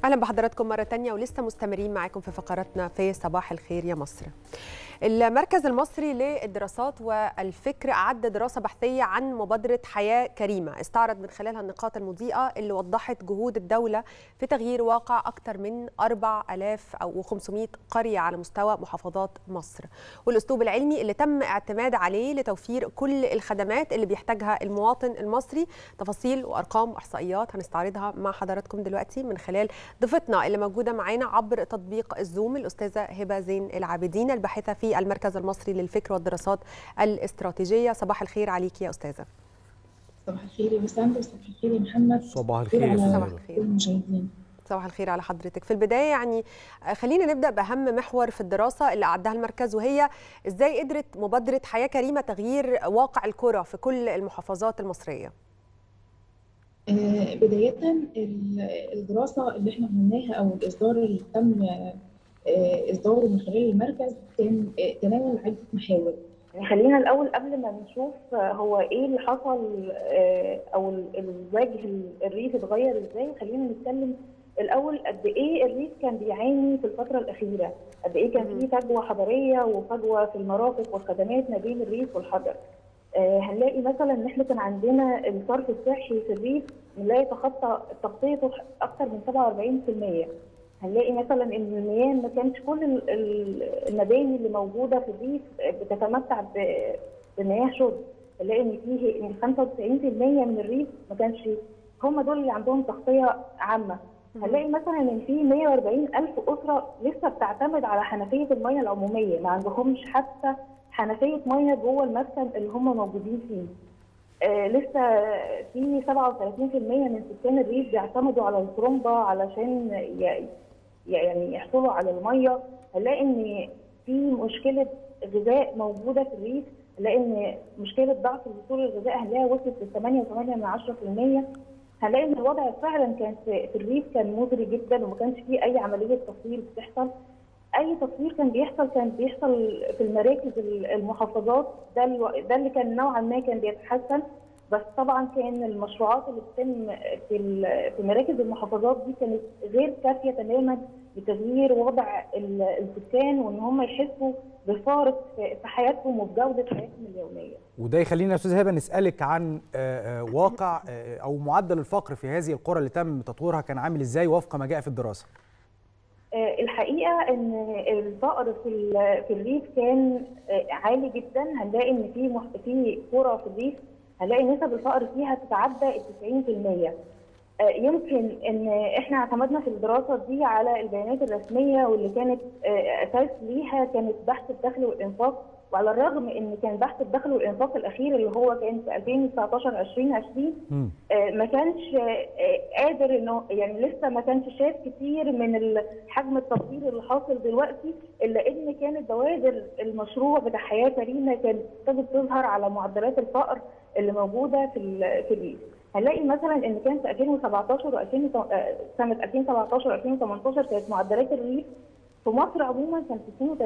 اهلا بحضراتكم مره تانية ولسه مستمرين معاكم في فقراتنا في صباح الخير يا مصر المركز المصري للدراسات والفكر أعد دراسة بحثية عن مبادرة حياة كريمة استعرض من خلالها النقاط المضيئة اللي وضحت جهود الدولة في تغيير واقع أكثر من 4000 أو 500 قرية على مستوى محافظات مصر والأسلوب العلمي اللي تم اعتماد عليه لتوفير كل الخدمات اللي بيحتاجها المواطن المصري تفاصيل وأرقام وإحصائيات هنستعرضها مع حضراتكم دلوقتي من خلال ضيفتنا اللي موجودة معانا عبر تطبيق الزوم الأستاذة هبة زين العابدين الباحثة في في المركز المصري للفكر والدراسات الاستراتيجية صباح الخير عليك يا أستاذة صباح الخير يا وسام صباح الخير يا محمد صباح الخير يا على صباح الخير. كل المشاهدين صباح الخير على حضرتك في البداية يعني خلينا نبدأ بأهم محور في الدراسة اللي أعدها المركز وهي إزاي قدرت مبادرة حياة كريمة تغيير واقع الكرة في كل المحافظات المصرية آه، بداية ال- الدراسة اللي احنا عملناها أو الإصدار اللي تم آه، إصداره من خلال المركز كان آه، تناول عدة محاور يعني خلينا الأول قبل ما نشوف آه، هو إيه اللي حصل آه، أو ال- الوجه ال- الريف اتغير إزاي خلينا نتكلم الأول قد إيه الريف كان بيعاني في الفترة الأخيرة قد إيه كان في فجوة حضارية وفجوة في المرافق والخدمات ما بين الريف والحضر آه، هنلاقي مثلا ان احنا كان عندنا الصرف الصحي في الريف لا يتخطى تغطيته اكثر من 47% هنلاقي مثلا ان المياه ما كانش كل ال- ال- المباني اللي موجوده في الريف بتتمتع ب- بمياه شرب هنلاقي ان فيه ان 95% من الريف ما كانش هم دول اللي عندهم تغطيه عامه هنلاقي مثلا ان في 140 الف اسره لسه بتعتمد على حنفيه الميه العموميه ما عندهمش حتى حنفيه ميه جوه المسكن اللي هم موجودين فيه آه لسه في 37% من سكان الريف بيعتمدوا على الترمبه علشان ي- يعني يحصلوا على الميه هنلاقي ان في مشكله غذاء موجوده في الريف هنلاقي ان مشكله ضعف الوصول للغذاء هنلاقيها وصلت ل 8.8% هنلاقي ان الوضع فعلا كان في في الريف كان مزري جدا وما كانش فيه اي عمليه تطوير بتحصل اي تطوير كان بيحصل كان بيحصل في المراكز المحافظات ده الو- ده اللي كان نوعا ما كان بيتحسن بس طبعا كان المشروعات اللي بتتم في ال- في مراكز المحافظات دي كانت غير كافيه تماما لتغيير وضع ال- السكان وان هم يحسوا بفارق في في حياتهم وبجوده حياتهم اليوميه. وده يخلينا يا استاذ هبه نسالك عن آه، آه، واقع آه، او معدل الفقر في هذه القرى اللي تم تطويرها كان عامل ازاي وفق ما جاء في الدراسه آه، الحقيقه ان الفقر في ال- في الريف كان آه، عالي جدا هنلاقي ان في مح- في قرى في الريف هنلاقي نسب الفقر فيها تتعدى ال 90% آه، يمكن ان احنا اعتمدنا في الدراسه دي على البيانات الرسميه واللي كانت آه، اساس ليها كانت بحث الدخل والانفاق وعلى الرغم ان كان بحث الدخل والانفاق الاخير اللي هو كان في 2019 2020 مم. آه، ما كانش آه، قادر انه يعني لسه ما كانش شاف كتير من ال- حجم التطوير اللي حاصل دلوقتي الا ان كانت بوادر المشروع بتاع حياه كريمه كانت ابتدت تظهر على معدلات الفقر اللي موجوده في ال- في الريف. هنلاقي مثلا ان كان في 2017 و2000 سنه 2017 2018 كانت معدلات الريف في مصر عموما كانت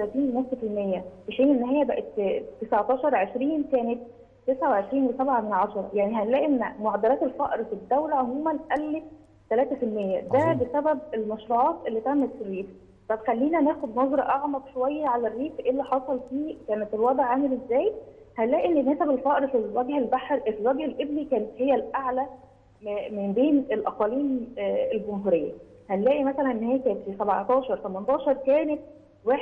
32.5% في حين ان هي بقت 19 20 كانت 29.7 من عشرة يعني هنلاقي ان معدلات الفقر في الدولة عموما قلت 3% ده عظيم. بسبب المشروعات اللي تمت في الريف طب خلينا ناخد نظرة أعمق شوية على الريف إيه اللي حصل فيه كانت الوضع عامل إزاي هنلاقي إن نسب الفقر في الوجه البحر في الوجه الإبلي كانت هي الأعلى م- من بين الأقاليم آه، الجمهورية هنلاقي مثلا إن هي كانت في 17 18 كانت 51%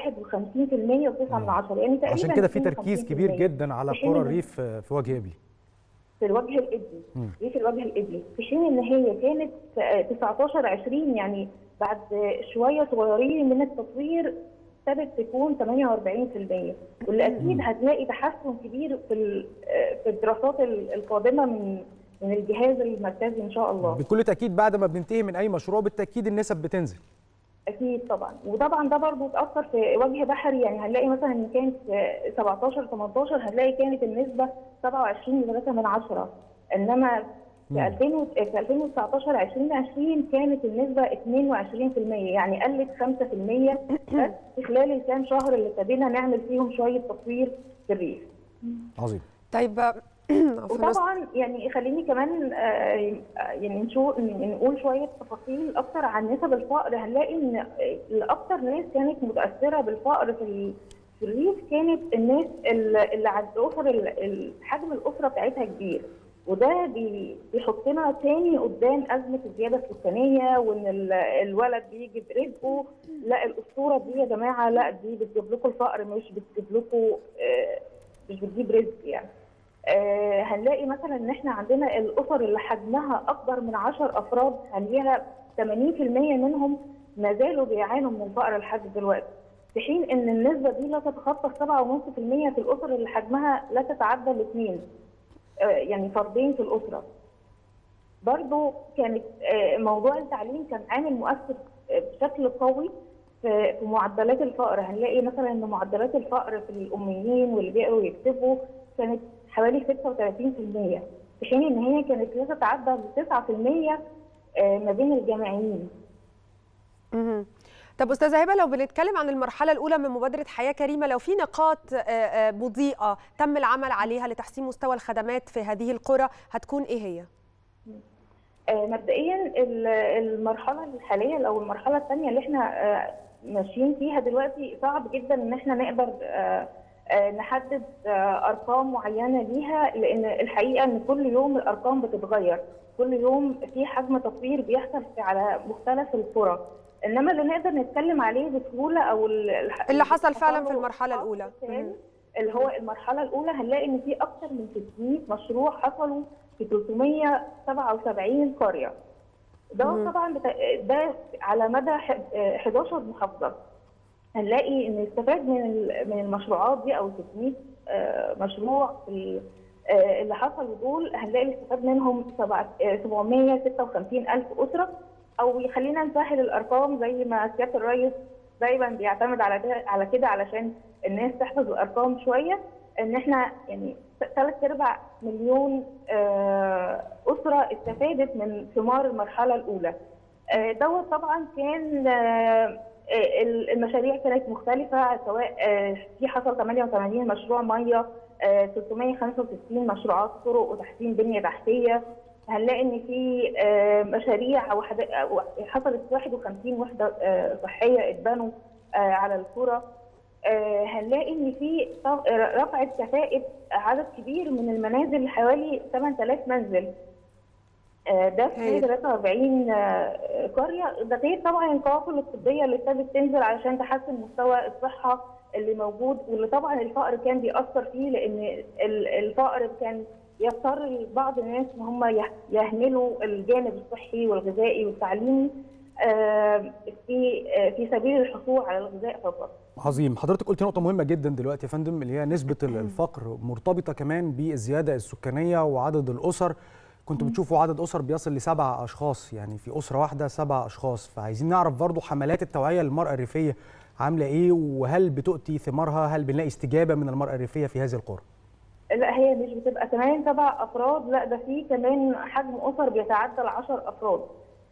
و9 من عشرة يعني تقريبا عشان كده في تركيز 52%. كبير جدا على في حين قرى إن- الريف آه، في وجه ابلي في الوجه الإبلي مم. دي في الوجه الإبلي في حين إن هي كانت في 19 20 يعني بعد شوية صغيرين من التطوير ابتدت تكون 48% واللي أكيد هتلاقي تحسن كبير في ال- في الدراسات ال- القادمة من من الجهاز المركزي إن شاء الله بكل تاكيد بعد ما بننتهي من اي مشروع بالتاكيد النسب بتنزل اكيد طبعا وطبعا ده برضه اتاثر في وجه بحري يعني هنلاقي مثلا ان كانت في 17 18 هنلاقي كانت النسبه 27.3 من عشرة انما في 2000 و- في 2019 2020 كانت النسبه 22% يعني قلت 5% بس في خلال الكام شهر اللي ابتدينا نعمل فيهم شويه تطوير في الريف عظيم طيب عفواً. وطبعا يعني خليني كمان آه، يعني نشو نقول شويه تفاصيل اكتر عن نسب الفقر هنلاقي ان الاكتر ناس كانت متاثره بالفقر في ال- في الريف كانت الناس اللي اللي عند اسر ال- ال- حجم الاسره بتاعتها كبير وده بي- بيحطنا تاني قدام ازمه الزياده السكانيه وان ال- الولد بيجي برزقه لا الاسطوره دي يا جماعه لا دي بتجيب لكم الفقر مش بتجيب لكم آه، مش بتجيب رزق يعني آه، هنلاقي مثلا ان احنا عندنا الاسر اللي حجمها اكبر من 10 افراد هنلاقيها 80% منهم ما زالوا بيعانوا من الفقر لحد دلوقتي في حين ان النسبه دي لا تتخطى 7.5% في الاسر اللي حجمها لا تتعدى الاثنين يعني فردين في الاسره برضو كانت آه، موضوع التعليم كان عامل مؤثر آه، بشكل قوي في في معدلات الفقر هنلاقي مثلا ان معدلات الفقر في الاميين واللي بيقروا ويكتبوا كانت حوالي 36% في حين ان هي كانت لا تتعدى ل 9% آه، ما بين الجامعيين مهم. طب استاذه هبه لو بنتكلم عن المرحله الاولى من مبادره حياه كريمه لو في نقاط آه، آه، مضيئه تم العمل عليها لتحسين مستوى الخدمات في هذه القرى هتكون ايه هي آه، مبدئيا ال- المرحله الحاليه او المرحله الثانيه اللي احنا آه، ماشيين فيها دلوقتي صعب جدا ان احنا نقدر آه، آه، نحدد آه، ارقام معينه ليها لان الحقيقه ان كل يوم الارقام بتتغير كل يوم في حجم تطوير بيحصل في- على مختلف القرى انما اللي نقدر نتكلم عليه بسهوله او ال- الح- اللي حصل فعلا في حصله المرحله الاولى كان مهم. اللي هو المرحله الاولى هنلاقي ان في اكثر من 600 مشروع حصلوا في 377 قريه ده مم. طبعا بتا... ده على مدى ح- آه، 11 محافظه هنلاقي ان استفاد من ال- من المشروعات دي او 600 آه، مشروع في ال- آه، اللي حصلوا دول هنلاقي اللي استفاد منهم سبعة- آه، 756 الف اسره او يخلينا نسهل الارقام زي ما سياده الرئيس دايما بيعتمد على ده على كده علشان الناس تحفظ الارقام شويه ان احنا يعني ثلاث ارباع مليون آه، اسره استفادت من ثمار المرحله الاولى آه، دوت طبعا كان آه، آه، المشاريع كانت مختلفه سواء آه، في حصل 88 مشروع ميه آه، 365 مشروعات طرق وتحسين بنيه تحتيه هنلاقي ان في آه، مشاريع او حد- أو حصلت 51 وحده آه، صحيه اتبنوا آه، على القرى آه، هنلاقي ان في طب- رفعت كفاءه عدد كبير من المنازل حوالي 8000 منزل آه، ده في هايل. 43 آه، قريه ده غير طبعا القوافل الطبيه اللي ابتدت تنزل علشان تحسن مستوى الصحه اللي موجود واللي طبعا الفقر كان بيأثر فيه لان ال- الفقر كان يضطر بعض الناس ان هم يه- يهملوا الجانب الصحي والغذائي والتعليمي آه، في آه، في سبيل الحصول على الغذاء فقط. عظيم حضرتك قلت نقطة مهمة جدا دلوقتي يا فندم اللي هي نسبة ال- الفقر مرتبطة كمان بالزيادة السكانية وعدد الأسر كنتوا بتشوفوا عدد أسر بيصل لسبع أشخاص يعني في أسرة واحدة سبع أشخاص فعايزين نعرف برضو حملات التوعية للمرأة الريفية عاملة إيه وهل بتؤتي ثمارها هل بنلاقي استجابة من المرأة الريفية في هذه القرى لا هي مش بتبقى كمان سبع افراد لا ده في كمان حجم اسر بيتعدى ال 10 افراد.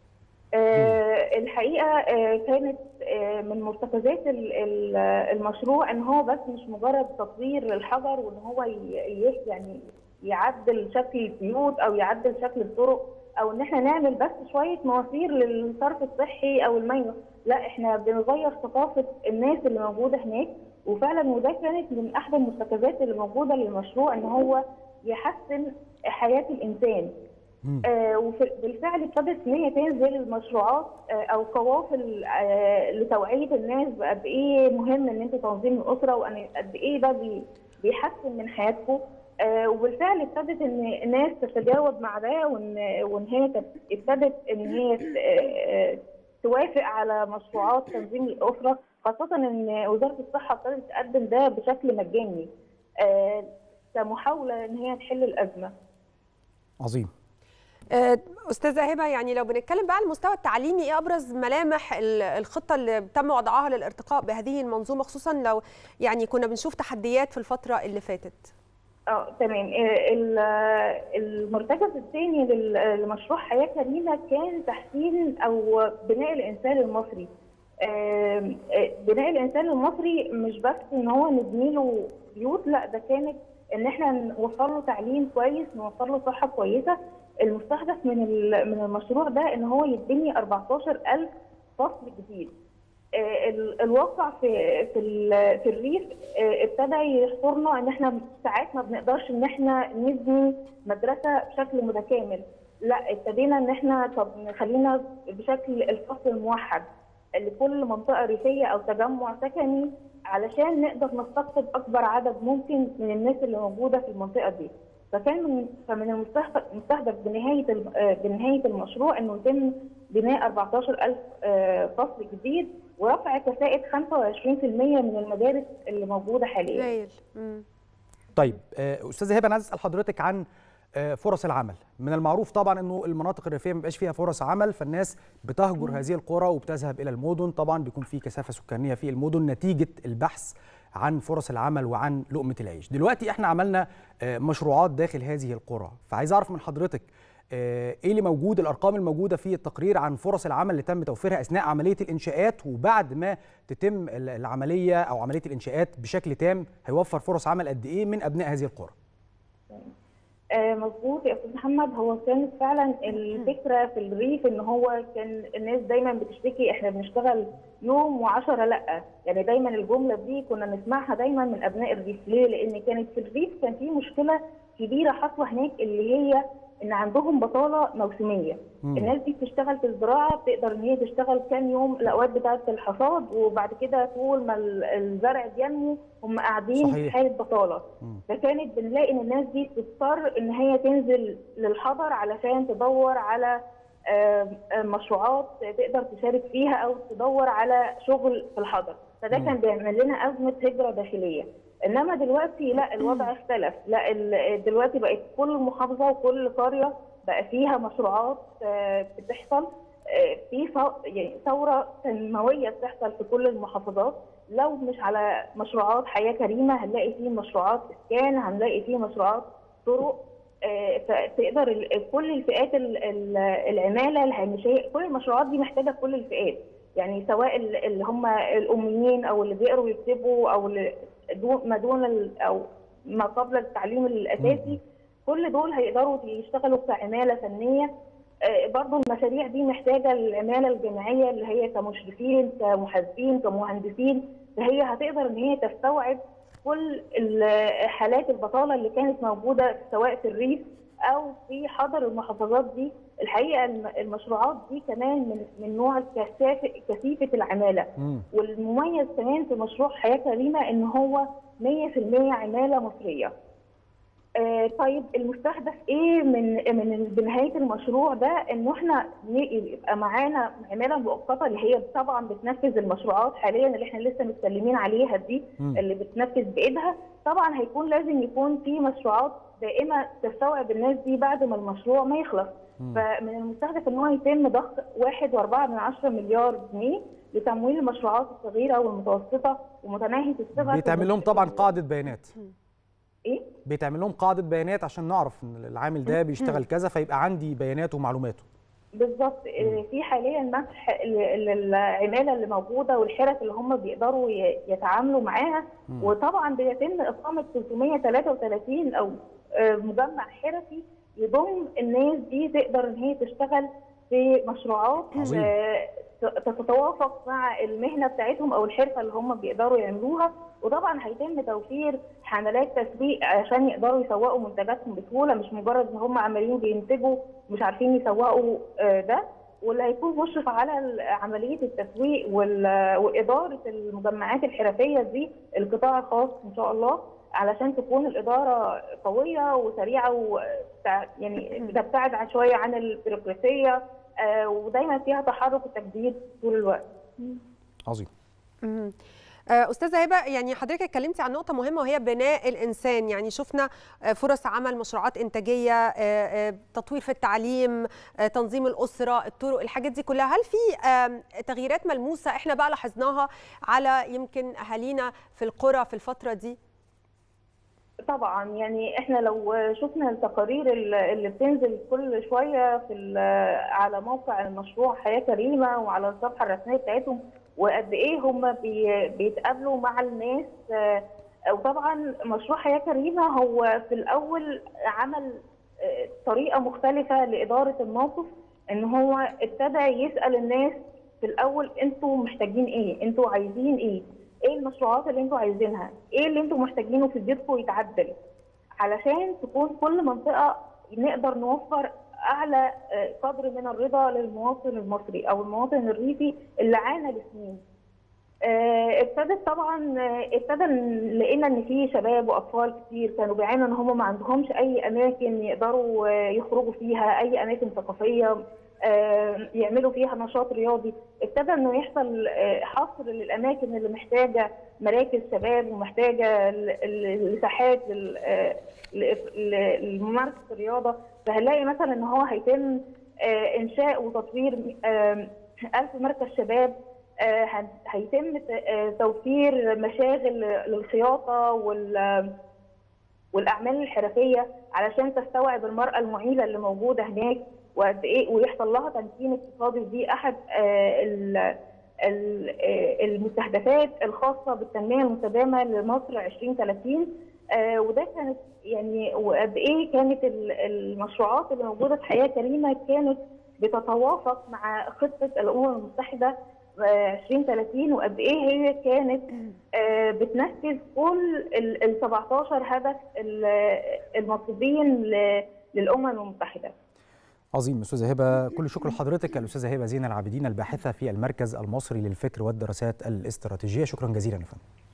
آه الحقيقه آه كانت آه من مرتكزات ال- ال- المشروع ان هو بس مش مجرد تطوير للحجر وان هو ي- ي- يعني يعدل شكل البيوت او يعدل شكل الطرق او ان احنا نعمل بس شويه مواسير للصرف الصحي او الميه لا احنا بنغير ثقافه الناس اللي موجوده هناك وفعلا وده كانت من احد المرتكزات اللي موجوده للمشروع ان هو يحسن حياه الانسان مم. آه وبالفعل ابتدت ان هي تنزل المشروعات آه او قوافل آه لتوعيه الناس بقد ايه مهم ان انتوا تنظيم الاسره وان قد ايه ده بي- بيحسن من حياتكم آه وبالفعل ابتدت ان الناس تتجاوب مع ده وان وان هي تب- ابتدت ان هي ت- آه، توافق على مشروعات تنظيم الاسره خاصه ان وزاره الصحه ابتدت تقدم ده بشكل مجاني آه، كمحاوله ان هي تحل الازمه عظيم آه، استاذه هبه يعني لو بنتكلم بقى على المستوى التعليمي ايه ابرز ملامح ال- الخطه اللي تم وضعها للارتقاء بهذه المنظومه خصوصا لو يعني كنا بنشوف تحديات في الفتره اللي فاتت اه تمام آه، ال- آه، المرتكز الثاني لل- لمشروع حياه كريمه كان تحسين او بناء الانسان المصري آم، آه، بناء الانسان المصري مش بس ان هو نبني له بيوت لا ده كانت ان احنا نوفر له تعليم كويس نوفر له صحه كويسه المستهدف من ال- من المشروع ده ان هو يتبني 14000 فصل جديد آه، ال- الواقع في في ال- في الريف آه، ابتدى يحصرنا ان احنا ساعات ما بنقدرش ان احنا نبني مدرسه بشكل متكامل لا ابتدينا ان احنا طب نخلينا بشكل الفصل الموحد لكل منطقه ريفيه او تجمع سكني علشان نقدر نستقطب اكبر عدد ممكن من الناس اللي موجوده في المنطقه دي فكان من فمن المستهدف المستهدف بنهايه الم- آه، بنهايه المشروع انه يتم بناء 14000 آه، فصل جديد ورفع كفاءه 25% من المدارس اللي موجوده حاليا هايل مم. طيب آه، استاذه هبه انا عايز اسال حضرتك عن آه، فرص العمل من المعروف طبعا انه المناطق الريفيه ما بيبقاش فيها فرص عمل فالناس بتهجر هذه القرى وبتذهب الى المدن طبعا بيكون في كثافه سكانيه في المدن نتيجه البحث عن فرص العمل وعن لقمه العيش دلوقتي احنا عملنا آه، مشروعات داخل هذه القرى فعايز اعرف من حضرتك آه، ايه اللي موجود الارقام الموجوده في التقرير عن فرص العمل اللي تم توفيرها اثناء عمليه الانشاءات وبعد ما تتم ال- العمليه او عمليه الانشاءات بشكل تام هيوفر فرص عمل قد ايه من ابناء هذه القرى آه، مظبوط يا استاذ محمد هو كانت فعلا الفكره في الريف ان هو كان الناس دايما بتشتكي احنا بنشتغل يوم وعشرة لا يعني دايما الجمله دي كنا نسمعها دايما من ابناء الريف ليه؟ لان كانت في الريف كان في مشكله كبيره حاصله هناك اللي هي ان عندهم بطاله موسميه مم. الناس دي بتشتغل في الزراعه بتقدر ان هي تشتغل كام يوم الاوقات بتاعه الحصاد وبعد كده طول ما ال- الزرع بينمو هم قاعدين في صحيح. حاله بطاله مم. فكانت بنلاقي ان الناس دي بتضطر ان هي تنزل للحضر علشان تدور على آه، آه، مشروعات تقدر تشارك فيها او تدور على شغل في الحضر فده مم. كان بيعمل لنا ازمه هجره داخليه انما دلوقتي لا الوضع اختلف لا ال- دلوقتي بقت كل محافظه وكل قريه بقى فيها مشروعات آه، بتحصل آه، في ثو- يعني ثوره تنمويه بتحصل في كل المحافظات لو مش على مشروعات حياه كريمه هنلاقي فيه مشروعات اسكان هنلاقي فيه مشروعات طرق آه، فتقدر ال- كل الفئات ال- ال- العماله الهامشيه كل المشروعات دي محتاجه كل الفئات يعني سواء ال- اللي هم الاميين او اللي بيقروا ويكتبوا او اللي دو- ما دون ال- او ما قبل التعليم الاساسي كل دول هيقدروا يشتغلوا كعماله فنيه آه، برضو المشاريع دي محتاجه العماله الجامعيه اللي هي كمشرفين كمحاسبين كمهندسين فهي هتقدر ان هي تستوعب كل ال- حالات البطاله اللي كانت موجوده سواء في الريف او في حضر المحافظات دي الحقيقه الم- المشروعات دي كمان من من نوع كثافه كثيفه العماله مم. والمميز كمان في مشروع حياه كريمه ان هو 100% عماله مصريه. آه طيب المستهدف ايه من من بنهايه المشروع ده انه احنا ن- يبقى معانا عماله مؤقته اللي هي طبعا بتنفذ المشروعات حاليا اللي احنا لسه متكلمين عليها دي مم. اللي بتنفذ بايدها طبعا هيكون لازم يكون في مشروعات دائمه تستوعب الناس دي بعد ما المشروع ما يخلص مم. فمن المستهدف ان هو يتم ضخ 1.4 مليار جنيه لتمويل المشروعات الصغيره والمتوسطه ومتناهيه الصغر بيتعمل لهم طبعا قاعده بيانات ايه بيتعمل لهم قاعده بيانات عشان نعرف ان العامل ده بيشتغل كذا فيبقى عندي بياناته ومعلوماته بالظبط آه، في حاليا مسح ل- للعماله اللي موجوده والحرف اللي هم بيقدروا ي- يتعاملوا معاها مم. وطبعا بيتم اقامه 333 او آه، مجمع حرفي يضم الناس دي تقدر ان هي تشتغل في مشروعات عظيم. آه، ت- تتوافق مع المهنه بتاعتهم او الحرفه اللي هم بيقدروا يعملوها وطبعا هيتم توفير حملات تسويق عشان يقدروا يسوقوا منتجاتهم بسهوله مش مجرد ان هم عمالين بينتجوا مش عارفين يسوقوا آه، ده واللي هيكون مشرف على ال- عمليه التسويق وال- واداره المجمعات الحرفيه دي القطاع الخاص ان شاء الله علشان تكون الاداره قويه وسريعه وتع- يعني بتبتعد عن شويه عن البيروقراطيه آه، ودايما فيها تحرك وتجديد طول الوقت عظيم مم. آه، استاذه هبه يعني حضرتك اتكلمتي عن نقطه مهمه وهي بناء الانسان يعني شفنا آه، فرص عمل مشروعات انتاجيه آه، آه، تطوير في التعليم آه، تنظيم الاسره الطرق الحاجات دي كلها هل في آم، تغييرات ملموسه احنا بقى لاحظناها على يمكن اهالينا في القرى في الفتره دي طبعا يعني احنا لو شفنا التقارير ال- اللي بتنزل كل شويه في ال- على موقع المشروع حياه كريمه وعلى الصفحه الرسميه بتاعتهم وقد ايه هم بي- بيتقابلوا مع الناس آه، وطبعا مشروع حياه كريمه هو في الاول عمل آه، طريقه مختلفه لاداره الموقف ان هو ابتدى يسال الناس في الاول انتوا محتاجين ايه؟ انتوا عايزين ايه؟ ايه المشروعات اللي انتوا عايزينها؟ ايه اللي انتوا محتاجينه في بيتكم يتعدل؟ علشان تكون كل منطقه نقدر نوفر اعلى آه، قدر من الرضا للمواطن المصري او المواطن الريفي اللي عانى لسنين. آه، ابتدت طبعا آه، ابتدى ن- لقينا ان في شباب واطفال كتير كانوا بيعانوا ان هم ما عندهمش اي اماكن يقدروا آه، يخرجوا فيها اي اماكن ثقافيه آه، يعملوا فيها نشاط رياضي ابتدى انه يحصل آه، حصر للاماكن اللي محتاجه مراكز شباب ومحتاجه ل- ل- لساحات لل- آه، ل- ل- لممارسه الرياضه فهنلاقي مثلا ان هو هيتم آه، انشاء وتطوير آه، ألف مركز شباب آه، هن- هيتم ت- آه، توفير مشاغل للخياطه وال والاعمال الحرفيه علشان تستوعب المراه المعيله اللي موجوده هناك وقد ايه ويحصل لها تمكين اقتصادي ودي احد آه، ال- ال- آه، المستهدفات الخاصه بالتنميه المستدامه لمصر 2030 آه، وده كانت يعني وقد ايه كانت ال- المشروعات اللي موجوده في حياه كريمه كانت بتتوافق مع خطه الامم المتحده آه، 2030 وقد ايه هي كانت آه، بتنفذ كل ال ال 17 هدف ال- المطلوبين ل- للامم المتحده. عظيم استاذه هبه كل شكر لحضرتك الاستاذه هبه زين العابدين الباحثه في المركز المصري للفكر والدراسات الاستراتيجيه شكرا جزيلا يا فندم